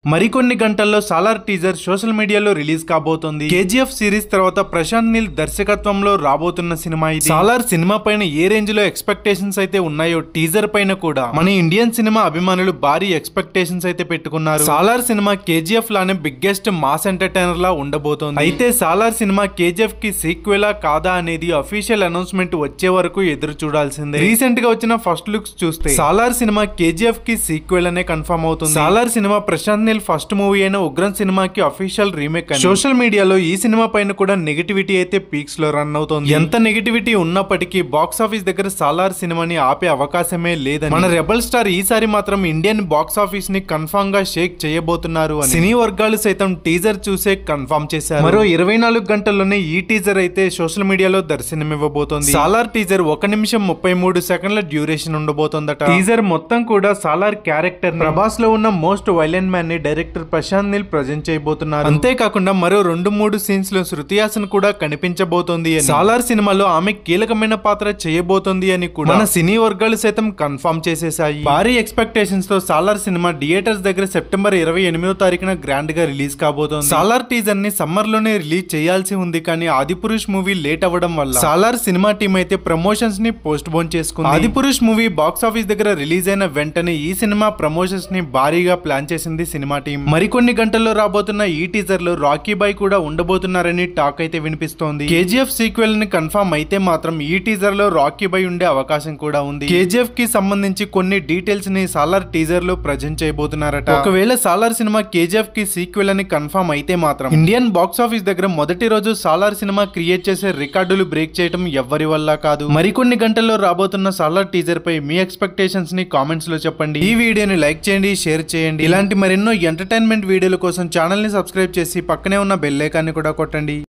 మరికొన్ని గంటల్లో Salaar teaser social మీడియాలో రిలీజ్ కాబోతోంది కేజీఎఫ్ సిరీస్ తర్వాత ప్రశాంత్ నీల్ దర్శకత్వంలో రాబోతున్న సినిమా ఇది సాలార్ సినిమా పైన ఏ రేంజ్ లో ఎక్స్పెక్టేషన్స్ అయితే ఉన్నాయో టీజర్ పైన కూడా మన ఇండియన్ సినిమా అభిమానులు భారీ ఎక్స్పెక్టేషన్స్ అయితే పెట్టుకున్నారు సాలార్ సినిమా కేజీఎఫ్ లానే బిగ్గెస్ట్ మాస్ ఎంటర్టైనర్ లా ఉండబోతోంది అయితే సాలార్ సినిమా కేజీఎఫ్ కి సీక్వెలా కాదా అనేది అఫీషియల్ అనౌన్స్మెంట్ వచ్చే వరకు ఎదురు చూడాల్సిందే రీసెంట్ గా వచ్చిన ఫస్ట్ లుక్స్ చూస్తే సాలార్ సినిమా కేజీఎఫ్ కి సీక్వెల్ అనే కన్ఫర్మ్ అవుతుంది Salaar cinema Prashanth Neel first movie అయిన ఉగ్రం సినిమాకి అఫీషియల్ రీమేక్ అని సోషల్ మీడియాలో ఈ సినిమా పైన కూడా నెగిటివిటీ అయితే పీక్స్ లో రన్ అవుతోంది ఎంత నెగిటివిటీ ఉన్నప్పటికీ బాక్స్ ఆఫీస్ దగ్గర సాలార్ సినిమాని ఆపే అవకాశమే లేదని మన రెబల్ స్టార్ ఈసారి మాత్రం ఇండియన్ బాక్స్ ఆఫీస్ ని కన్ఫర్మ్ గా షేక్ చేయబోతున్నారు అని సినీ వర్గాలు సైతం టీజర్ చూసే కన్ఫర్మ్ చేశారు మరో ఇరవై నాలుగు గంటల్లోనే ఈ టీజర్ అయితే సోషల్ మీడియాలో దర్శనమివ్వబోతోంది సాలార్ టీజర్ ఒక నిమిషం ముప్పై మూడు సెకండ్ల డ్యూరేషన్ ఉండబోతోందట టీజర్ మొత్తం కూడా సాలార్ క్యారెక్టర్ ప్రభాస్ లో ఉన్న మోస్ట్ వైలెంట్ మ్యాన్ ని డైరెక్టర్ ప్రశాంత్ నీల్ ప్రజెంట్ చేయబోతున్నారు అంతేకాకుండా మరో రెండు మూడు సీన్స్ లో శృతి హాసన్ కూడా కనిపించబోతోంది అని సాలార్ సినిమాలో ఆమె కీలకమైన పాత్ర చేయబోతోంది అని కూడా మన సినీ వర్గాలు సైతం కన్ఫర్మ్ చేసేసాయి భారీ ఎక్స్పెక్టేషన్స్ తో సాలార్ సినిమా థియేటర్స్ దగ్గర సెప్టెంబర్ ఇరవై ఎనిమిదో తారీఖున గ్రాండ్ గా రిలీజ్ కాబోతోంది సాలార్ టీజర్ ని సమ్మర్ లోనే రిలీజ్ చేయాల్సి ఉంది కానీ ఆదిపురుష్ మూవీ లేట్ అవ్వడం వల్ల సాలార్ సినిమా టీం అయితే ప్రమోషన్స్ ని పోస్ట్ పోన్ చేసుకుంది ఆదిపురుష్ మూవీ బాక్స్ ఆఫీస్ దగ్గర రిలీజ్ అయిన వెంటనే ఈ సినిమా ప్రమోషన్స్ ని భారీగా ప్లాన్ చేసింది సినిమా టీం మరికొన్ని గంటల్లో రాబోతున్న ఈ టీజర్ లో రాకీ బాయ్ కూడా ఉండబోతున్నారని టాక్ అయితే వినిపిస్తోంది కేజీఎఫ్ సీక్వెల్ ని కన్ఫర్మ్ అయితే మాత్రం ఈ టీజర్ లో రాకీ బాయ్ ఉండే అవకాశం కూడా ఉంది కేజీఎఫ్ కి సంబంధించి కొన్ని డీటెయిల్స్ ని సాలార్ టీజర్ లో ప్రజెంట్ చేయబోతున్నారట ఒకవేళ సాలార్ సినిమా కేజీఎఫ్ కి సీక్వెల్ అని కన్ఫర్మ్ అయితే మాత్రం ఇండియన్ బాక్స్ ఆఫీస్ దగ్గర మొదటి రోజు సాలార్ సినిమా క్రియేట్ చేసే రికార్డులు బ్రేక్ చేయడం ఎవ్వరి వల్ల కాదు మరికొన్ని గంటల్లో రాబోతున్న సాలార్ టీజర్ పై మీ ఎక్స్పెక్టేషన్స్ ని కామెంట్స్ లో చెప్పండి ఈ వీడియోని లైక్ చేయండి షేర్ చేయండి ఇలాంటి మరెన్నో ఎంటర్టైన్మెంట్ వీడియోల కోసం ఛానల్ ని సబ్స్క్రైబ్ చేసి పక్కనే ఉన్న బెల్ ఐకాన్ని కూడా కొట్టండి